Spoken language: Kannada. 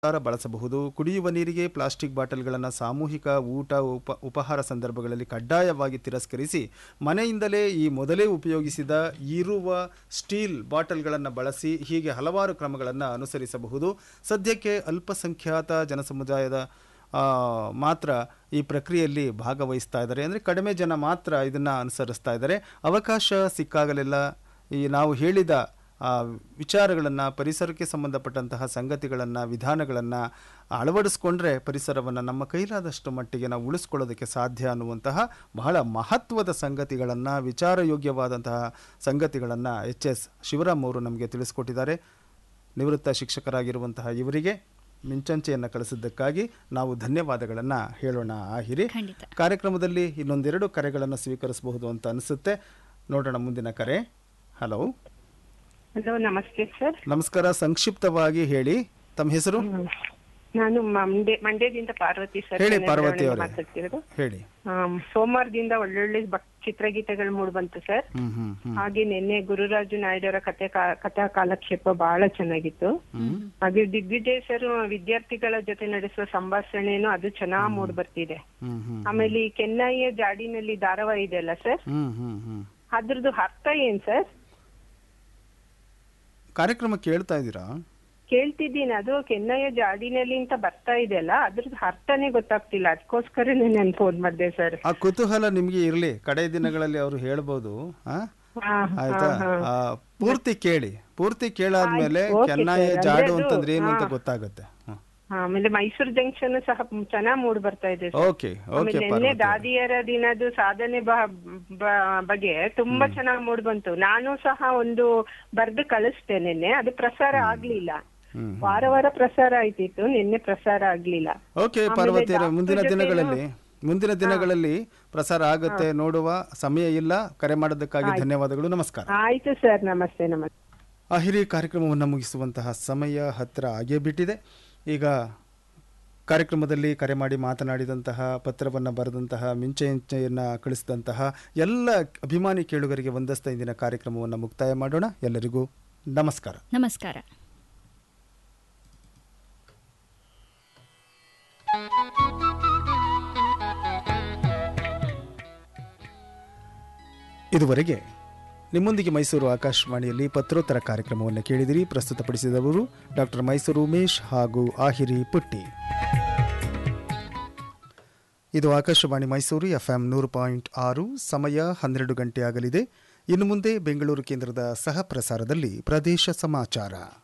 ಪ್ರಕಾರ ಬಳಸಬಹುದು ಕುಡಿಯುವ ನೀರಿಗೆ ಪ್ಲಾಸ್ಟಿಕ್ ಬಾಟಲ್ಗಳನ್ನು ಸಾಮೂಹಿಕ ಊಟ ಉಪ ಉಪಹಾರ ಸಂದರ್ಭಗಳಲ್ಲಿ ಕಡ್ಡಾಯವಾಗಿ ತಿರಸ್ಕರಿಸಿ ಮನೆಯಿಂದಲೇ ಈ ಮೊದಲೇ ಉಪಯೋಗಿಸಿದ ಇರುವ ಸ್ಟೀಲ್ ಬಾಟಲ್ಗಳನ್ನು ಬಳಸಿ ಹೀಗೆ ಹಲವಾರು ಕ್ರಮಗಳನ್ನು ಅನುಸರಿಸಬಹುದು ಸದ್ಯಕ್ಕೆ ಅಲ್ಪಸಂಖ್ಯಾತ ಜನಸಮುದಾಯದ ಆ, ಮಾತ್ರ ಈ ಪ್ರಕ್ರಿಯೆಯಲ್ಲಿ ಭಾಗವಹಿಸ್ತಾ ಇದ್ದಾರೆ ಅಂದರೆ ಕಡಿಮೆ ಜನ ಮಾತ್ರ ಇದನ್ನು ಅನುಸರಿಸ್ತಾ ಇದ್ದಾರೆ ಅವಕಾಶ ಸಿಕ್ಕಾಗಲೆಲ್ಲ ಈ ನಾವು ಹೇಳಿದ ವಿಚಾರಗಳನ್ನು ಪರಿಸರಕ್ಕೆ ಸಂಬಂಧಪಟ್ಟಂತಹ ಸಂಗತಿಗಳನ್ನು ವಿಧಾನಗಳನ್ನು ಅಳವಡಿಸ್ಕೊಂಡ್ರೆ ಪರಿಸರವನ್ನು ನಮ್ಮ ಕೈಲಾದಷ್ಟು ಮಟ್ಟಿಗೆ ನಾವು ಉಳಿಸ್ಕೊಳ್ಳೋದಕ್ಕೆ ಸಾಧ್ಯ ಅನ್ನುವಂತಹ ಬಹಳ ಮಹತ್ವದ ಸಂಗತಿಗಳನ್ನು ವಿಚಾರಯೋಗ್ಯವಾದಂತಹ ಸಂಗತಿಗಳನ್ನು ಎಚ್ ಎಸ್ ಶಿವರಾಮ್ ಅವರು ನಮಗೆ ತಿಳಿಸ್ಕೊಟ್ಟಿದ್ದಾರೆ ನಿವೃತ್ತ ಶಿಕ್ಷಕರಾಗಿರುವಂತಹ ಇವರಿಗೆ ಮಿಂಚಂಚೆಯನ್ನು ಕಳಿಸಿದ್ದಕ್ಕಾಗಿ ನಾವು ಧನ್ಯವಾದಗಳನ್ನು ಹೇಳೋಣ ಆಹಿರಿ ಖಂಡಿತ ಕಾರ್ಯಕ್ರಮದಲ್ಲಿ ಇನ್ನೊಂದೆರಡು ಕರೆಗಳನ್ನು ಸ್ವೀಕರಿಸಬಹುದು ಅಂತ ಅನಿಸುತ್ತೆ ನೋಡೋಣ ಮುಂದಿನ ಕರೆ ಹಲೋ ಹಲೋ ನಮಸ್ತೆ ಸರ್ ನಮಸ್ಕಾರ ಸಂಕ್ಷಿಪ್ತವಾಗಿ ಹೇಳಿ ತಮ್ಮ ಹೆಸರು ನಾನು ಮಂಡ್ಯ ಮಂಡ್ಯದಿಂದ ಪಾರ್ವತಿ ಸರ್ ಹೇಳಿ ಮನೆ ಪಾರ್ವತಿ ಹತ್ರನೇ ಅವರೇ ಮಾತಾಡ್ತಿರೋದು ಹೇಳಿ ಆಮ್, ಸೋಮವಾರದಿಂದ ಒಳ್ಳೊಳ್ಳೆ ಭಕ್ ಚಿತ್ರಗೀತೆಗಳು ಮೂಡ್ ಬಂತು ಸರ್ ಹ್ಮ್ ಹ್ಮ್ ಹ್ಮ್ ಹಾಗೆ ನಿನ್ನೆ ಗುರುರಾಜು ನಾಯ್ಡವರ ಕತೆ ಕಾ- ಕಥಾ ಕಾಲಕ್ಷೇಪ ಬಹಳ ಚೆನ್ನಾಗಿತ್ತು ಹಾಗೆ ದಿಗ್ವಿಜಯ್ ಸರ್ ವಿದ್ಯಾರ್ಥಿಗಳ ಜೊತೆ ನಡೆಸುವ ಸಂಭಾಷಣೆನು ಅದು ಚೆನ್ನಾಗ್ ಮೂಡ್ ಬರ್ತಿದೆ ಹ್ಮ್ ಹ್ಮ್ ಆಮೇಲೆ ಈ ಕೆನ್ನಯ್ಯ ಜಾಡಿನಲ್ಲಿ ಧಾರಾವಾಹಿ ಇದೆಯಲ್ಲ ಸರ್ ಹ್ಮ್ ಹ್ಮ್ ಹ್ಮ್ ಅದ್ರದ್ದು ಅರ್ಥ ಏನ್ ಸರ್ ಕಾರ್ಯಕ್ರಮ ಕೇಳ್ತಾ ಇದ್ದೀರಾ ಕೇಳ್ತಿದ್ದೀನಿ ಅದು ಕೆನ್ನಯ್ಯ ಜಾಡಿನಲ್ಲಿ ಅಂತ ಬರ್ತಾ ಇದೆಯಲ್ಲ ಅದ್ರದ್ದು ಅರ್ಥನೇ ಗೊತ್ತಾಗ್ತಿಲ್ಲ ಅದಕ್ಕೋಸ್ಕರನೇ ನಾನು ಫೋನ್ ಮಾಡಿದೆ ಸರ್ ಆ ಕುತೂಹಲ ನಿಮ್ಗೆ ಇರ್ಲಿ ಕಡೆ ದಿನಗಳಲ್ಲಿ ಅವರು ಹೇಳ್ಬೋದು ಆ? ಹಾ, ಆಯ್ತಾ ಆ, ಪೂರ್ತಿ ಕೇಳಿ ಪೂರ್ತಿ ಕೇಳಾದ್ಮೇಲೆ ಆಯ್ತು, ಓಕೆ ಕೆನ್ನಾಯ ಸರ್. ಜಾಡು ಅಂದ್ರೆ ಅದು, ಅಂತಂದ್ರೆ ಏನು ಅಂತ ಹಾ. ಗೊತ್ತಾಗುತ್ತೆ ಹ್ಮ್. ಆಮೇಲೆ ಮೈಸೂರು ಜಂಕ್ಷನ್ ಸಹ ಚೆನ್ನಾಗ್ ಮೂಡ್ ಬರ್ತಾ ಇದೆ ಸರ್. ಓಕೆ ಓಕೆ ಆಮೇಲೆ ನಿನ್ನೆ ಪಾರ್ವತಿ ಅವರೇ. ದಾದಿಯರ ದಿನದ ಸಾಧನೆ ಬ- ಬ- ಬಗ್ಗೆ ತುಂಬಾ ಚೆನ್ನಾಗ್ ಮೂಡ್ ಬಂತು ನಾನು ಸಹ ಒಂದು ಬರ್ದು ಕಳಿಸ್ತೆ ನಿನ್ನೆ ಅದು ಪ್ರಸಾರ ಆಗ್ಲಿಲ್ಲ ಹ್ಮ್ ವಾರ ವಾರ ಪ್ರಸಾರ ಆಯ್ತಿತ್ತು ನಿನ್ನೆ ಪ್ರಸಾರ ಆಗ್ಲಿಲ್ಲ ಓಕೆ ಆಮೇಲೆ ಪಾರ್ವತಿ ಅವರೇ, ಡಾಕ್ಟರ್ ಮುಂದಿನ ಜೊತೆನೂ- ದಿನಗಳಲ್ಲಿ ಮುಂದಿನ ದಿನಗಳಲ್ಲಿ ಪ್ರಸಾರ ಆಗುತ್ತೆ ನೋಡುವ ಸಮಯ ಇಲ್ಲ ಕರೆ ಮಾಡೋದಕ್ಕಾಗಿ ಧನ್ಯವಾದಗಳು ನಮಸ್ಕಾರ ಆಯ್ತು ಸರ್ ನಮಸ್ತೆ ನಮಸ್ತೆ ಅಹಿರಿ ಕಾರ್ಯಕ್ರಮವನ್ನು ಮುಗಿಸುವಂತಹ ಸಮಯ ಹತ್ತಿರ ಆಗೇ ಬಿಟ್ಟಿದೆ ಈಗ ಕಾರ್ಯಕ್ರಮದಲ್ಲಿ ಕರೆ ಮಾಡಿ ಮಾತನಾಡಿದಂತಹ ಪತ್ರವನ್ನು ಬರೆದಂತಹ ಮಿಂಚೆಯನ್ನು ಕಳಿಸಿದಂತಹ ಎಲ್ಲ ಅಭಿಮಾನಿ ಕೇಳುಗರಿಗೆ ಒಂದಸ್ತ ಇಂದಿನ ಕಾರ್ಯಕ್ರಮವನ್ನು ಮುಕ್ತಾಯ ಮಾಡೋಣ ಎಲ್ಲರಿಗೂ ನಮಸ್ಕಾರ ನಮಸ್ಕಾರ ಇದುವರೆಗೆ ನಿಮ್ಮೊಂದಿಗೆ ಮೈಸೂರು ಆಕಾಶವಾಣಿಯಲ್ಲಿ ಪತ್ರೋತ್ತರ ಕಾರ್ಯಕ್ರಮವನ್ನು ಕೇಳಿದಿರಿ ಪ್ರಸ್ತುತಪಡಿಸಿದವರು ಡಾಕ್ಟರ್ ಮೈಸೂರು ಉಮೇಶ್ ಹಾಗೂ ಆಹಿರಿ ಪುಟ್ಟಿ ಇದು ಆಕಾಶವಾಣಿ ಮೈಸೂರು ಎಫ್ಎಂ ನೂರು ಪಾಯಿಂಟ್ ಆರು ಸಮಯ ಹನ್ನೆರಡು ಗಂಟೆ ಆಗಲಿದೆ ಇನ್ನು ಮುಂದೆ ಬೆಂಗಳೂರು ಕೇಂದ್ರದ ಸಹ ಪ್ರಸಾರದಲ್ಲಿ ಪ್ರದೇಶ ಸಮಾಚಾರ